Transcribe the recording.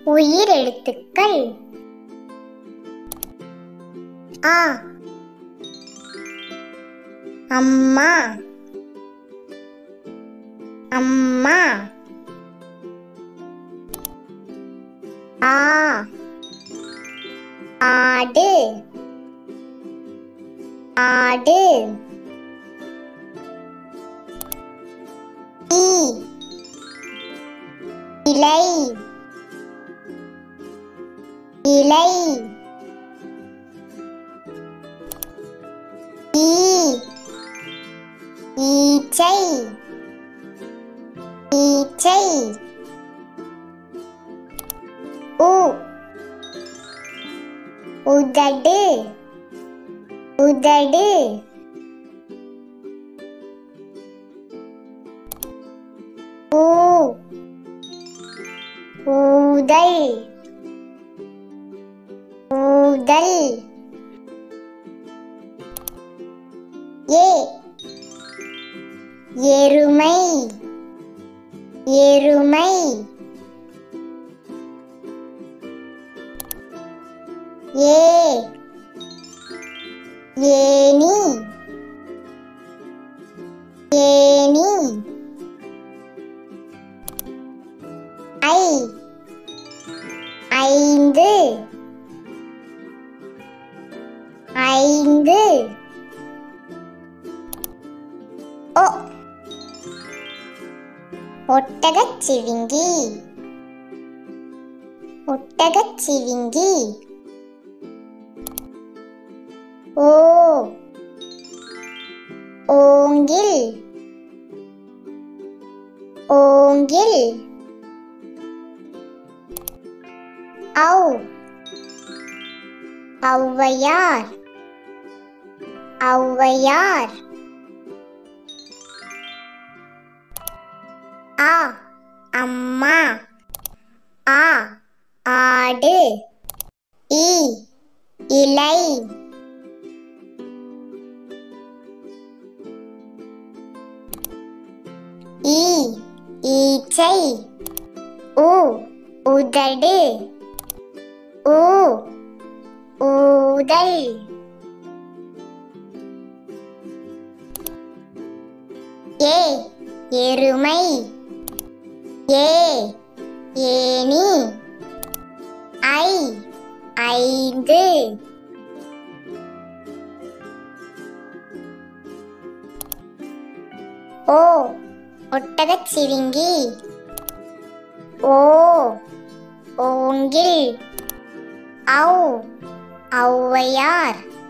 உயிரெழுத்துக்கள் ஆ அம்மா அம்மா ஆ ஆடு ஆடு ஈ இலை இலை ஈ ஈச்சை ஈச்சை உ உதடு உதடு ஊ ஊதல் ஊதல் ஏ எருமை எருமை ஏ ஏனி ஏனி ஐ ஐந்து ஐந்து ஓ ஒட்டகச் சிவிங்கி ஒட்டகச் சிவிங்கி ஓ ஓங்கில் ஓங்கில் ஔ ஔவையார் ஔவையார் ஆ அம்மா ஆ ஆடு இ இலை ஈ ஈச்சை உ உதடு ஊ ஊதல் ஏ எருமை ஏ ஏனி ஐ ஐந்து ஓ ஒட்டகச் சிவிங்கி ஓ ஓங்கில் ஔ ஔவையார்